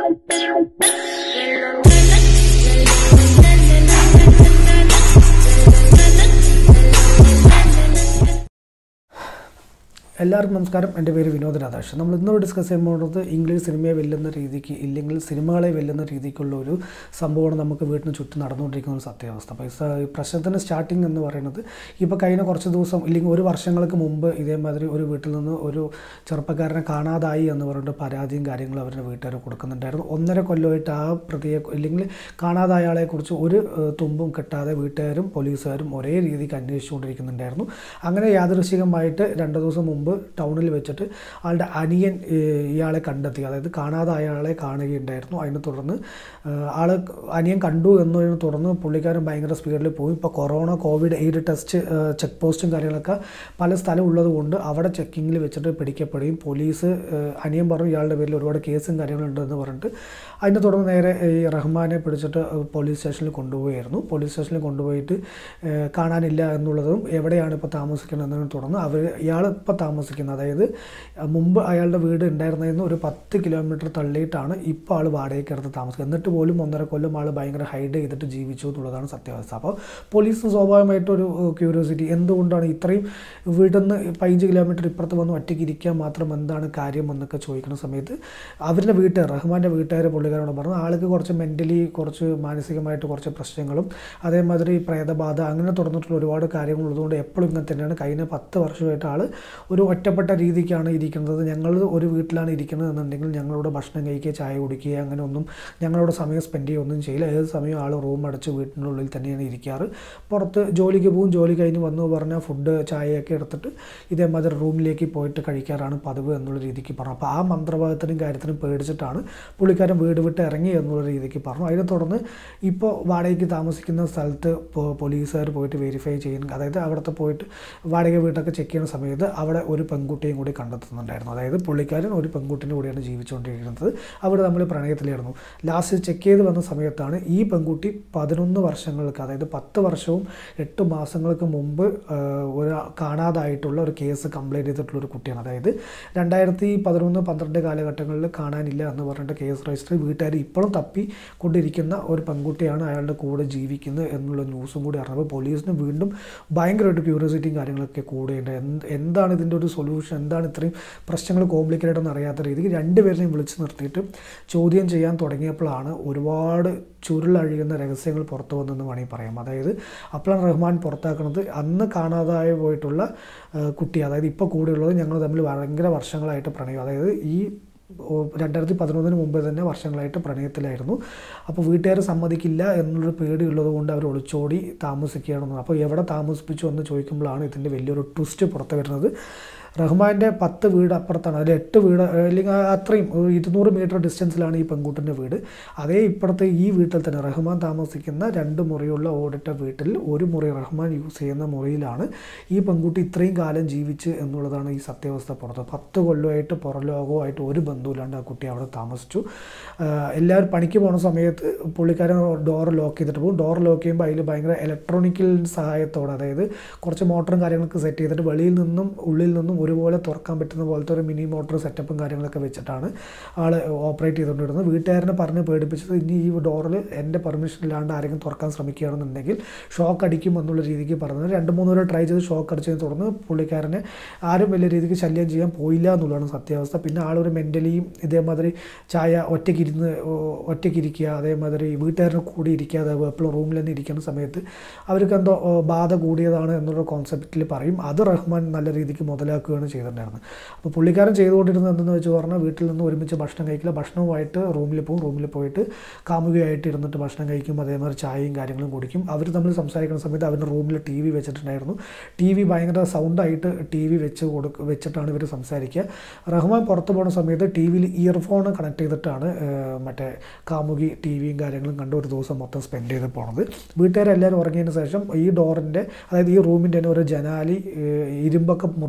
എല്ലാവർക്കും നമസ്കാരം എൻ്റെ പേര് വിനോദ് രാധാകൃഷ്ണൻ നമ്മൾ ഇന്നോട് ഡിസ്കസ് ചെയ്യാൻ പോകുന്നത് ഇംഗ്ലീഷ് സിനിമയെ വെല്ലുന്ന രീതിക്ക് ഇല്ലെങ്കിൽ സിനിമകളെ വെല്ലുന്ന രീതിക്കുള്ള ഒരു സംഭവമാണ് നമുക്ക് വീട്ടിന് ചുറ്റും നടന്നുകൊണ്ടിരിക്കുന്ന ഒരു സത്യാവസ്ഥ അപ്പോൾ ഈ സ- ഈ പ്രശ്നത്തിൻ്റെ സ്റ്റാർട്ടിങ് എന്ന് പറയുന്നത് ഇപ്പോൾ കഴിഞ്ഞ കുറച്ച് ദിവസം ഇല്ലെങ്കിൽ ഒരു വർഷങ്ങൾക്ക് മുമ്പ് ഇതേമാതിരി ഒരു വീട്ടിൽ നിന്ന് ഒരു ചെറുപ്പക്കാരനെ കാണാതായി എന്ന് പറഞ്ഞിട്ട് പരാതിയും കാര്യങ്ങളും അവരുടെ വീട്ടുകാർ കൊടുക്കുന്നുണ്ടായിരുന്നു ഒന്നര കൊല്ലമായിട്ട് ആ പ്രതിയെ ഇല്ലെങ്കിൽ കാണാതായ ആളെക്കുറിച്ച് ഒരു ഏഹ്, തുമ്പും കിട്ടാതെ വീട്ടുകാരും പോലീസുകാരും ഒരേ രീതിക്ക് അന്വേഷിച്ചുകൊണ്ടിരിക്കുന്നുണ്ടായിരുന്നു അങ്ങനെ യാദൃശികമായിട്ട് രണ്ട് ദിവസം മുമ്പ് ടൗണിൽ വെച്ചിട്ട് ആളുടെ അനിയൻ ഏഹ്, ഇയാളെ കണ്ടെത്തി അതായത് കാണാതായ ആളെ കാണുകയുണ്ടായിരുന്നു അതിനെ തുടർന്ന് ഏഹ്, ആള് അനിയൻ കണ്ടു എന്നതിനെ തുടർന്ന് പുള്ളിക്കാരൻ ഭയങ്കര സ്പീഡിൽ പോയി ഇപ്പോൾ corona covid aid test check പോസ്റ്റും കാര്യങ്ങളൊക്കെ പല സ്ഥലം ഉള്ളത് കൊണ്ട് അവിടെ ചെക്കിങ്ങിൽ വെച്ചിട്ട് പിടിക്കപ്പെടുകയും പോലീസ് ഏഹ്, അനിയൻ പറഞ്ഞു ഇയാളുടെ പേരിൽ ഒരുപാട് കേസും കാര്യങ്ങളുണ്ടെന്ന് പറഞ്ഞിട്ട് അതിനെ തുടർന്ന് നേരെ ഈ റഹ്മാനെ പിടിച്ചിട്ട് പോലീസ് സ്റ്റേഷനിൽ കൊണ്ടുപോയായിരുന്നു പോലീസ് സ്റ്റേഷനിൽ കൊണ്ടുപോയിട്ട് ഏഹ്, കാണാനില്ല എന്നുള്ളതും എവിടെയാണ് ഇപ്പോൾ താമസിക്കുന്നത് എന്നതിനെ തുടർന്ന് അവർ ഇയാൾ ഇപ്പോൾ താമസിക്കുന്നത് അതായത് അഹ് മുമ്പ് അയാളുടെ വീട് ഉണ്ടായിരുന്നതിന് ഒരു പത്ത് കിലോമീറ്റർ തള്ളിയിട്ടാണ് ഇപ്പോൾ ആൾ വാടകയ്ക്ക് എടുത്ത് താമസിക്കുന്നത് എന്നിട്ട് പോലും ഒന്നര കൊല്ലം ആൾ ഭയങ്കര ഹൈഡ് ചെയ്തിട്ട് ജീവിച്ചു എന്നുള്ളതാണ് സത്യാവസ്ഥ അപ്പോൾ പോലീസ് സ്വാഭാവികമായിട്ടൊരു ക്യൂരിയോസിറ്റി എന്തുകൊണ്ടാണ് ഇത്രയും വീട്ടിൽ നിന്ന് പതിനഞ്ച് കിലോമീറ്റർ ഇപ്പുറത്ത് വന്ന് ഒറ്റയ്ക്ക് ഇരിക്കാൻ മാത്രം എന്താണ് കാര്യം എന്നൊക്കെ ചോദിക്കുന്ന സമയത്ത് അവരുടെ വീട്ടുകാർ റഹ്മാൻ്റെ വീട്ടുകാർ പുള്ളിക്കാരോട് പറഞ്ഞു ആൾക്ക് കുറച്ച് മെൻ്റലി കുറച്ച് മാനസികമായിട്ട് കുറച്ച് പ്രശ്നങ്ങളും അതേമാതിരി പ്രേതബാധ അങ്ങനെ തുടർന്നിട്ടുള്ള ഒരുപാട് കാര്യങ്ങൾ ഉള്ളതുകൊണ്ട് എപ്പോഴും ഇങ്ങനെ തന്നെയാണ് കഴിഞ്ഞ പത്ത് വർഷമായിട്ട് ആൾ ഒരു ഒറ്റപ്പെട്ട രീതിക്കാണ് ഇരിക്കുന്നത് ഞങ്ങൾ ഒരു വീട്ടിലാണ് ഇരിക്കുന്നത് എന്നുണ്ടെങ്കിൽ ഞങ്ങളോട് ഭക്ഷണം കഴിക്കുക ചായ കുടിക്കുക അങ്ങനെ ഒന്നും ഞങ്ങളോട് സമയം സ്പെൻഡ് ചെയ്യുക ഒന്നും ചെയ്യില്ല ഏത് സമയം ആൾ റൂം അടച്ച് വീട്ടിനുള്ളിൽ തന്നെയാണ് ഇരിക്കാറ് പുറത്ത് ജോലിക്ക് പോകും ജോലി കഴിഞ്ഞ് വന്നു പറഞ്ഞാൽ ഫുഡ് ചായയൊക്കെ എടുത്തിട്ട് ഇതേമാതിരി റൂമിലേക്ക് പോയിട്ട് കഴിക്കാറാണ് പതിവ് എന്നുള്ള രീതിക്ക് പറഞ്ഞു അപ്പോൾ ആ മന്ത്രവാദത്തിനും കാര്യത്തിനും പേടിച്ചിട്ടാണ് പുള്ളിക്കാരൻ വീട് വിട്ട് ഇറങ്ങി എന്നുള്ള രീതിക്ക് പറഞ്ഞു അതിനെ തുടർന്ന് ഇപ്പോൾ വാടകയ്ക്ക് താമസിക്കുന്ന സ്ഥലത്ത് പോ- പോലീസുകാർ പോയിട്ട് വെരിഫൈ ചെയ്യുന്ന അതായത് അവിടുത്തെ പോയിട്ട് വാടക വീട്ടൊക്കെ ചെക്ക് ചെയ്യുന്ന സമയത്ത് അവിടെ ഒരു പെൺകുട്ടിയും കൂടി കണ്ടെത്തുന്നുണ്ടായിരുന്നു അതായത് പുള്ളിക്കാരൻ ഒരു പെൺകുട്ടിൻ്റെ കൂടെയാണ് ജീവിച്ചുകൊണ്ടിരിക്കുന്നത് അവിടെ നമ്മൾ പ്രണയത്തിലായിരുന്നു ലാസ്റ്റ് ചെക്ക് ചെയ്ത് വന്ന സമയത്താണ് ഈ പെൺകുട്ടി പതിനൊന്ന് വർഷങ്ങൾക്ക് അതായത് പത്ത് വർഷവും എട്ട് മാസങ്ങൾക്ക് മുമ്പ് ആഹ്, ഒരു കാണാതായിട്ടുള്ള ഒരു കേസ് കംപ്ലൈൻറ്റ് ചെയ്തിട്ടുള്ള ഒരു കുട്ടിയാണ് അതായത് രണ്ടായിരത്തി പതിനൊന്ന് പന്ത്രണ്ട് കാലഘട്ടങ്ങളിൽ കാണാനില്ല എന്ന് പറഞ്ഞിട്ട് കേസ് രജിസ്റ്റർ വീട്ടുകാർ ഇപ്പോഴും തപ്പി കൊണ്ടിരിക്കുന്ന ഒരു പെൺകുട്ടിയാണ് അയാളുടെ കൂടെ ജീവിക്കുന്നത് എന്നുള്ള ന്യൂസും കൂടി അറിഞ്ഞപ്പോൾ പോലീസിന് വീണ്ടും ഭയങ്കരമായിട്ട് ക്യൂരിയോസിറ്റിയും കാര്യങ്ങളൊക്കെ കൂടെയുണ്ട് എന്ത് എന്താണ് ഇതിൻ്റെ ഒരു സൊല്യൂഷൻ എന്താണ് ഇത്രയും പ്രശ്നങ്ങൾ കോംപ്ലിക്കേറ്റഡ് എന്ന് അറിയാത്ത രീതിക്ക് രണ്ടുപേരെയും വിളിച്ച് നിർത്തിയിട്ട് ചോദ്യം ചെയ്യാൻ തുടങ്ങിയപ്പോഴാണ് ഒരുപാട് ചുരുളഴിയുന്ന രഹസ്യങ്ങൾ പുറത്തു വന്നെന്ന് വേണമെങ്കിൽ പറയാം അതായത് അപ്പോഴാണ് റഹ്മാൻ പുറത്താക്കുന്നത് അന്ന് കാണാതായി പോയിട്ടുള്ള ആ, കുട്ടി അതായത് ഇപ്പോൾ കൂടെയുള്ളത് ഞങ്ങൾ തമ്മിൽ ഭയങ്കര വർഷങ്ങളായിട്ട് പ്രണയം അതായത് ഈ ഓ, രണ്ടായിരത്തി പതിനൊന്നിന് മുമ്പ് തന്നെ വർഷങ്ങളായിട്ട് പ്രണയത്തിലായിരുന്നു അപ്പോൾ വീട്ടുകാർ സമ്മതിക്കില്ല എന്നുള്ളൊരു പേടിയുള്ളത് കൊണ്ട് അവർ ഒളിച്ചോടി താമസിക്കുകയാണെന്ന് അപ്പോൾ എവിടെ താമസിപ്പിച്ചു എന്ന് ചോദിക്കുമ്പോഴാണ് ഇതിൻ്റെ വലിയൊരു ട്വിസ്റ്റ് പുറത്ത് വരുന്നത് റഹ്മാൻ്റെ പത്ത് വീട് അപ്പുറത്താണ് അതിൽ എട്ട് വീട് ഏഹ്, അല്ലെങ്കിൽ ആ അത്രയും ഒരു ഇരുന്നൂറ് മീറ്റർ ഡിസ്റ്റൻസിലാണ് ഈ പെൺകുട്ടിൻ്റെ വീട് അതേ ഇപ്പുറത്തെ ഈ വീട്ടിൽ തന്നെ റഹ്മാൻ താമസിക്കുന്ന രണ്ട് മുറിയുള്ള ഓടിട്ട വീട്ടിൽ ഒരു മുറി റഹ്മാൻ യൂസ് ചെയ്യുന്ന മുറിയിലാണ് ഈ പെൺകുട്ടി ഇത്രയും കാലം ജീവിച്ച് എന്നുള്ളതാണ് ഈ സത്യാവസ്ഥ പുറത്ത് പത്ത് കൊല്ലമായിട്ട് പുറം ലോകവുമായിട്ട് ഒരു ബന്ധുവില്ലാണ്ട് ആ കുട്ടി അവിടെ താമസിച്ചു ആഹ് എല്ലാവരും പണിക്ക് പോണ സമയത്ത് പുള്ളിക്കാരൻ ഡോർ ലോക്ക് ചെയ്തിട്ട് പോകും ഡോർ ലോക്ക് ചെയ്യുമ്പോൾ അതിൽ ഭയങ്കര ഇലക്ട്രോണിക്കൽ സഹായത്തോടെ അതായത് കുറച്ച് മോട്ടറും കാര്യങ്ങളൊക്കെ സെറ്റ് ചെയ്തിട്ട് വെളിയിൽ നിന്നും ഉള്ളിൽ നിന്നും ഒരുപോലെ തുറക്കാൻ പറ്റുന്ന പോലത്തെ ഒരു മിനി മോട്ടർ സെറ്റപ്പും കാര്യങ്ങളൊക്കെ വെച്ചിട്ടാണ് ആൾ ഓപ്പറേറ്റ് ചെയ്തുകൊണ്ടിരുന്നത് വീട്ടുകാരനെ പറഞ്ഞ് പേടിപ്പിച്ചത് ഇനി ഈ ഡോറിൽ എൻ്റെ പെർമിഷൻ ഇല്ലാണ്ട് ആരെങ്കിലും തുറക്കാൻ ശ്രമിക്കുകയാണെന്നുണ്ടെങ്കിൽ ഷോക്ക് അടിക്കും എന്നുള്ള രീതിക്ക് പറഞ്ഞത് രണ്ട് മൂന്ന് പേര് ട്രൈ ചെയ്ത് ഷോക്ക് അടിച്ചതിനെ തുടർന്ന് പുള്ളിക്കാരനെ ആരും വലിയ രീതിക്ക് ശല്യം ചെയ്യാൻ പോയില്ല എന്നുള്ളതാണ് സത്യാവസ്ഥ പിന്നെ ആളൊരു മെൻ്റലിയും ഇതേമാതിരി ചായ ഒറ്റയ്ക്കിരുന്ന് ഓ- ഒറ്റയ്ക്കിരിക്കുക അതേമാതിരി വീട്ടുകാരുടെ കൂടി ഇരിക്കാതെ എപ്പോഴും റൂമിൽ തന്നെ ഇരിക്കുന്ന സമയത്ത് അവർക്ക് എന്തോ ഓ, ബാധ കൂടിയതാണ് എന്നുള്ള കോൺസെപ്റ്റിൽ പറയും അത് റഹ്മാൻ നല്ല രീതിക്ക് മുതലാക്കുകയാണ് ചെയ്തിട്ടുണ്ടായിരുന്നത് അപ്പോൾ പുള്ളിക്കാരൻ ചെയ്തുകൊണ്ടിരുന്നത് എന്തെന്ന് വെച്ച് പറഞ്ഞാൽ വീട്ടിൽ നിന്ന് ഒരുമിച്ച് ഭക്ഷണം കഴിക്കില്ല ഭക്ഷണവുമായിട്ട് റൂമിൽ പോകും റൂമിൽ പോയിട്ട് കാമുകയായിട്ട് ഇരുന്നിട്ട് ഭക്ഷണം കഴിക്കും അതേമാതിരി ചായയും കാര്യങ്ങളും കുടിക്കും അവർ തമ്മിൽ സംസാരിക്കുന്ന സമയത്ത് അവരുടെ റൂമിൽ ടി വി വെച്ചിട്ടുണ്ടായിരുന്നു ടി വി ഭയങ്കര സൗണ്ടായിട്ട് ടി വി വെച്ച് കൊടുക്ക വെച്ചിട്ടാണ് ഇവർ സംസാരിക്കുക റഹ്മാൻ പുറത്ത് പോകുന്ന സമയത്ത് ടി വിയിൽ ഇയർഫോൺ കണക്ട് ചെയ്തിട്ടാണ് ഏഹ്, മറ്റേ കാമുകി ടി വിയും കാര്യങ്ങളും കണ്ട് ഒരു ദിവസം മൊത്തം സ്പെൻഡ് ചെയ്ത് പോണത് വീട്ടുകാരെല്ലാവരും ഉറങ്ങിയതിന് ശേഷം ഈ ഡോറിൻ്റെ അതായത് ഈ റൂമിൻ്റെ തന്നെ ഒരു ജനാലി ഏഹ്, ഇരുമ്പൊക്കെ മുറിച്ച് കളഞ്ഞ്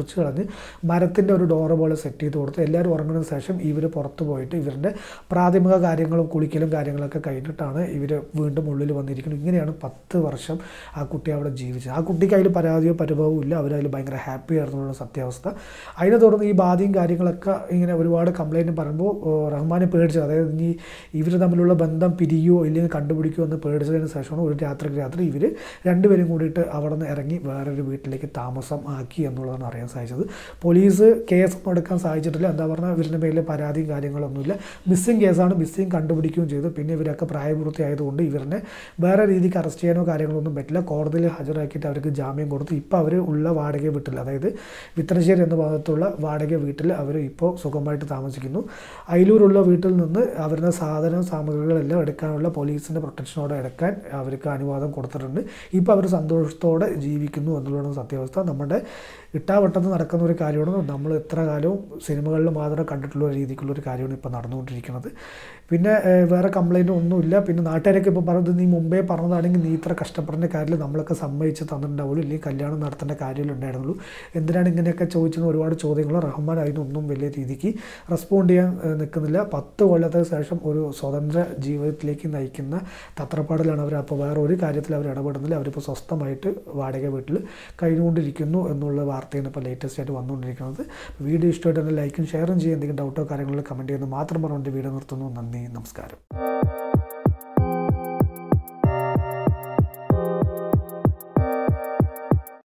മരത്തിൻ്റെ ഒരു ഡോറ് പോലെ സെറ്റ് ചെയ്ത് കൊടുത്ത് എല്ലാവരും ഉറങ്ങുന്നതിന് ശേഷം ഇവർ പുറത്ത് പോയിട്ട് ഇവരുടെ പ്രാഥമിക കാര്യങ്ങളും കുളിക്കലും കാര്യങ്ങളൊക്കെ കഴിഞ്ഞിട്ടാണ് ഇവർ വീണ്ടും ഉള്ളിൽ വന്നിരിക്കുന്നത് ഇങ്ങനെയാണ് പത്ത് വർഷം ആ കുട്ടി അവിടെ ജീവിച്ചത് ആ കുട്ടിക്ക് അതിൽ പരാതിയോ പരിഭവവും ഇല്ല അവരതിൽ ഭയങ്കര ഹാപ്പി ആയിരുന്നുള്ള സത്യാവസ്ഥ അതിനെ തുടർന്ന് ഈ ബാധയും കാര്യങ്ങളൊക്കെ ഇങ്ങനെ ഒരുപാട് കംപ്ലൈൻറ്റ് പറയുമ്പോൾ റഹ്മാനെ പേടിച്ചത് അതായത് ഇനി ഇവർ തമ്മിലുള്ള ബന്ധം പിരിയോ ഇല്ലെങ്കിൽ കണ്ടുപിടിക്കുമോ എന്ന് പേടിച്ചതിന് ശേഷമാണ് ഒരു രാത്രിക്ക് രാത്രി ഇവർ രണ്ടുപേരും കൂടിയിട്ട് അവിടെ നിന്ന് ഇറങ്ങി വേറൊരു വീട്ടിലേക്ക് താമസം ആക്കി എന്നുള്ളതാണ് അറിയാൻ സാധിച്ചത് പോലീസ് കേസൊന്നും എടുക്കാൻ സാധിച്ചിട്ടില്ല എന്താ പറഞ്ഞാൽ ഇവരുടെ പേരിൽ പരാതിയും കാര്യങ്ങളൊന്നുമില്ല മിസ്സിങ് കേസാണ് മിസ്സിങ് കണ്ടുപിടിക്കുകയും ചെയ്തു പിന്നെ ഇവരൊക്കെ പ്രായപൂർത്തിയായതുകൊണ്ട് ഇവരിനെ വേറെ രീതിക്ക് അറസ്റ്റ് ചെയ്യാനോ കാര്യങ്ങളൊന്നും പറ്റില്ല കോടതിയിൽ ഹാജരാക്കിയിട്ട് അവർക്ക് ജാമ്യം കൊടുത്തു ഇപ്പോൾ അവർ ഉള്ള വാടക വീട്ടിൽ അതായത് വിത്തനശ്ശേരി എന്ന ഭാഗത്തുള്ള വാടക വീട്ടിൽ അവർ ഇപ്പോൾ സുഖമായിട്ട് താമസിക്കുന്നു അയിലൂരുള്ള വീട്ടിൽ നിന്ന് അവരുടെ സാധന സാമഗ്രികളെല്ലാം എടുക്കാനുള്ള പോലീസിൻ്റെ പ്രൊട്ടക്ഷനോടെ എടുക്കാൻ അവർക്ക് അനുവാദം കൊടുത്തിട്ടുണ്ട് ഇപ്പോൾ അവർ സന്തോഷത്തോടെ ജീവിക്കുന്നു എന്നുള്ളതാണ് സത്യാവസ്ഥ നമ്മുടെ ഇട്ടാവട്ടത്ത് നടക്കുന്ന ഒരു കാര്യമാണ് നമ്മൾ എത്ര കാലവും സിനിമകളിൽ മാത്രം കണ്ടിട്ടുള്ള രീതിക്കുള്ള ഒരു കാര്യമാണ് ഇപ്പോൾ നടന്നുകൊണ്ടിരിക്കുന്നത് പിന്നെ ഏഹ്, വേറെ കംപ്ലൈൻറ്റ് ഒന്നുമില്ല പിന്നെ നാട്ടുകാരൊക്കെ ഇപ്പോൾ പറഞ്ഞത് നീ മുമ്പേ പറഞ്ഞതാണെങ്കിൽ നീ ഇത്ര കഷ്ടപ്പെടേണ്ട കാര്യമില്ല നമ്മളൊക്കെ സമ്മതിച്ച് തന്നിട്ടുണ്ടാവുള്ളൂ ഇല്ലെങ്കിൽ കല്യാണം നടത്തേണ്ട കാര്യമല്ലേ ഉണ്ടായിരുന്നുള്ളൂ എന്തിനാണ് ഇങ്ങനെയൊക്കെ ചോദിച്ചെന്ന് ഒരുപാട് ചോദ്യങ്ങൾ റഹ്മാൻ അതിനൊന്നും വലിയ രീതിക്ക് റെസ്പോണ്ട് ചെയ്യാൻ ഏഹ്, നിൽക്കുന്നില്ല പത്ത് കൊല്ലത്തിന് ശേഷം ഒരു സ്വതന്ത്ര ജീവിതത്തിലേക്ക് നയിക്കുന്ന തത്രപ്പാടിലാണ് അവർ അപ്പോൾ വേറെ ഒരു കാര്യത്തിൽ അവർ ഇടപെടുന്നില്ല അവരിപ്പോൾ സ്വസ്ഥമായിട്ട് വാടക വീട്ടിൽ കഴിഞ്ഞുകൊണ്ടിരിക്കുന്നു എന്നുള്ള വാർത്തയാണ് ഇപ്പോൾ ലേറ്റസ്റ്റ് ആയിട്ട് വന്നുകൊണ്ടിരിക്കുന്നത് വീഡിയോ ഇഷ്ടമായിട്ട് ലൈക്കും ഷെയറും ചെയ്യുക എന്തെങ്കിലും ഡൗട്ടോ കാര്യങ്ങളോ കമൻറ്റ് ചെയ്യുന്നത് മാത്രം പറഞ്ഞുകൊണ്ട് വീഡിയോ നിർത്തുന്നു നന്ദി നമസ്കാരം